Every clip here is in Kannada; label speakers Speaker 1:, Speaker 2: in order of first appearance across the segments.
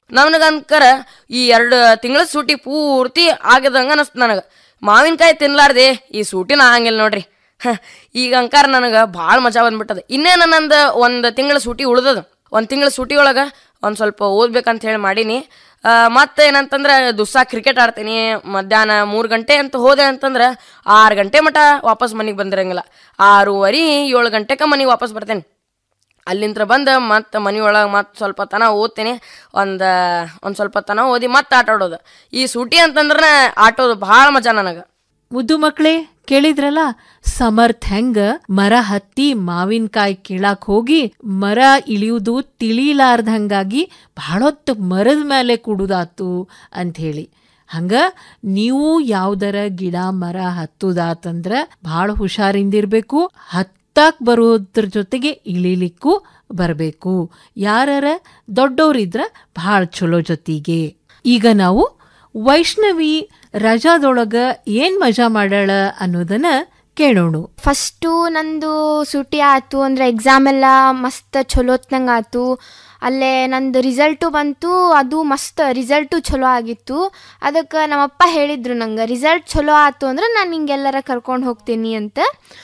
Speaker 1: ನನಗನ್ಕರ ಈ ಎರಡು ತಿಂಗಳ ಸೂಟಿ ಪೂರ್ತಿ ಆಗದಂಗ ಅನಸ್ತು ನನಗೆ ಮಾವಿನಕಾಯಿ ತಿನ್ಲಾರ್ದೆ ಈ ಸೂಟಿನ ಆಗಂಗಿಲ್ಲ ನೋಡ್ರಿ ಹ, ಈಗ ಅಂಕಾರ ನನಗೆ ಭಾಳ ಮಜಾ ಬಂದ್ಬಿಟ್ಟದ ಇನ್ನೇನು ನಂದು ಒಂದು ತಿಂಗಳ ಸೂಟಿ ಉಳ್ದದ ಒಂದು ತಿಂಗಳ ಸೂಟಿ ಒಳಗೆ ಒಂದು ಸ್ವಲ್ಪ ಓದ್ಬೇಕಂತ ಹೇಳಿ ಮಾಡೀನಿ ಆ, ಮತ್ತೆ ಏನಂತಂದ್ರೆ ದಿವಸ ಕ್ರಿಕೆಟ್ ಆಡ್ತೀನಿ ಮಧ್ಯಾಹ್ನ ಮೂರು ಗಂಟೆ ಅಂತ ಹೋದೆ ಅಂತಂದ್ರೆ ಆರು ಗಂಟೆ ಮಟ ವಾಪಸ್ ಮನೆಗೆ ಬಂದಿರಂಗಿಲ್ಲ ಆರೂವರೆ ಏಳು ಗಂಟೆಗೆ ಮನೆಗೆ ವಾಪಸ್ ಬರ್ತೇನೆ ಅಲ್ಲಿಂತ್ರ ಬಂದು ಮತ್ತೆ ಮನೆಯೊಳಗೆ ಮತ್ತೆ ಸ್ವಲ್ಪ ತನ ಓದ್ತೀನಿ ಒಂದು ಒಂದು ಸ್ವಲ್ಪ ತನ ಓದಿ ಮತ್ತೆ ಆಟ ಆಡೋದು ಈ ಸೂಟಿ ಅಂತಂದ್ರೆ ಆಟೋದು ಭಾಳ ಮಜಾ ನನಗೆ
Speaker 2: ಮುದ್ದು ಮಕ್ಕಳೇ ಕೇಳಿದ್ರಲ್ಲ ಸಮರ್ಥ್ ಹೆಂಗ ಮರ ಹತ್ತಿ ಮಾವಿನಕಾಯಿ ಕೀಳಾಕ್ ಹೋಗಿ ಮರ ಇಳಿಯುವುದು ತಿಳಿಲಾರ್ದಂಗಾಗಿ ಬಹಳೊತ್ತು ಮರದ ಮೇಲೆ ಕೂಡುದಾತು ಅಂಥೇಳಿ ಹಂಗ ನೀವು ಯಾವ್ದರ ಗಿಡ ಮರ ಹತ್ತುದಾತಂದ್ರ ಭಾಳ ಹುಷಾರಿಂದಿರ್ಬೇಕು ಹತ್ತಾಕ್ ಬರೋದ್ರ ಜೊತೆಗೆ ಇಳಿಲಿಕ್ಕೂ ಬರಬೇಕು ಯಾರರ ದೊಡ್ಡೋರಿದ್ರ ಭಾಳ ಚಲೋ ಜೊತೆಗೆ ಈಗ ನಾವು ವೈಷ್ಣವಿ ರಜಾದೊಳಗ ಏನ್ ಮಜಾ ಮಾಡಾಳ ಅನ್ನೋದನ್ನ ಕೇಳೋಣ
Speaker 3: ಫಸ್ಟು ನಂದು ಸೂಟಿ ಆಯ್ತು ಅಂದರೆ ಎಕ್ಸಾಮ್ ಎಲ್ಲ ಮಸ್ತ್ ಚಲೋತ್ನಂಗೆ ಆಯ್ತು ಅಲ್ಲೇ ನಂದು ರಿಸಲ್ಟು ಬಂತು ಅದು ಮಸ್ತ್ ರಿಸಲ್ಟು ಚಲೋ ಆಗಿತ್ತು ಅದಕ್ಕೆ ನಮ್ಮಪ್ಪ ಹೇಳಿದ್ರು ನಂಗೆ ರಿಸಲ್ಟ್ ಚಲೋ ಆಯ್ತು ಅಂದ್ರೆ ನಾನು ನಿಂಗೆಲ್ಲರ ಕರ್ಕೊಂಡು ಹೋಗ್ತೀನಿ ಅಂತ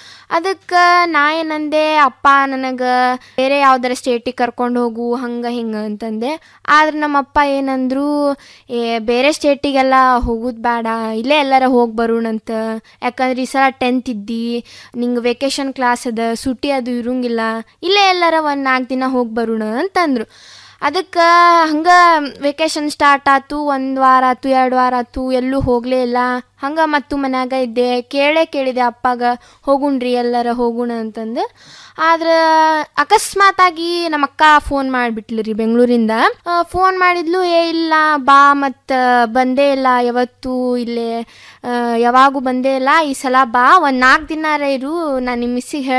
Speaker 3: ಅದಕ್ಕೆ ನಾ ಏನಂದೆ ಅಪ್ಪ ನನಗೆ ಬೇರೆ ಯಾವ್ದಾರ ಸ್ಟೇಟಿಗೆ ಕರ್ಕೊಂಡು ಹೋಗು ಹಂಗೆ ಹಿಂಗೆ ಅಂತಂದೆ ಆದ್ರೆ ನಮ್ಮಪ್ಪ ಏನಂದ್ರು ಏ ಬೇರೆ ಸ್ಟೇಟಿಗೆಲ್ಲ ಹೋಗೋದು ಬೇಡ ಇಲ್ಲೇ ಎಲ್ಲಾರ ಹೋಗಿ ಬರೋಣಂತ ಯಾಕಂದ್ರೆ ಈ ಸಲ ಟೆಂತ್ ಇದ್ದಿ ನಿಂಗೆ ವೆಕೇಶನ್ ಕ್ಲಾಸ್ ಅದ ಸುಟಿ ಅದು ಇರಂಗಿಲ್ಲ ಇಲ್ಲೇ ಎಲ್ಲಾರ ಒಂದು ನಾಲ್ಕು ದಿನ ಹೋಗಿ ಬರೋಣ ಅಂತಂದ್ರು ಅದಕ್ಕೆ ಹಂಗೆ ವೆಕೇಶನ್ ಸ್ಟಾರ್ಟ್ ಆಯ್ತು ಒಂದು ವಾರ ಆಯ್ತು ಎರಡು ವಾರ ಆಯ್ತು ಎಲ್ಲೂ ಹೋಗಲೇ ಇಲ್ಲ ಹಂಗೆ ಮತ್ತು ಮನ್ಯಾಗ ಇದ್ದೆ ಕೇಳೇ ಕೇಳಿದೆ ಅಪ್ಪಾಗ ಹೋಗುಣ್ರಿ ಎಲ್ಲರ ಹೋಗುಣ ಅಂತಂದು ಆದ್ರೆ ಅಕಸ್ಮಾತಾಗಿ ನಮ್ಮ ಅಕ್ಕ ಫೋನ್ ಮಾಡಿಬಿಟ್ಲು ರೀ ಬೆಂಗಳೂರಿಂದ ಫೋನ್ ಮಾಡಿದ್ಲು ಏ ಇಲ್ಲ ಬಾ ಮತ್ತು ಬಂದೇ ಇಲ್ಲ ಯಾವತ್ತೂ ಇಲ್ಲೇ ಆ, ಯಾವಾಗೂ ಬಂದೇ ಇಲ್ಲ ಈ ಸಲ ಬಾ ಒಂದು ನಾಲ್ಕು ದಿನ ಇರು ನಾನು ನಿಮ್ಮ ಮಿಸ್ಸಿಗೆ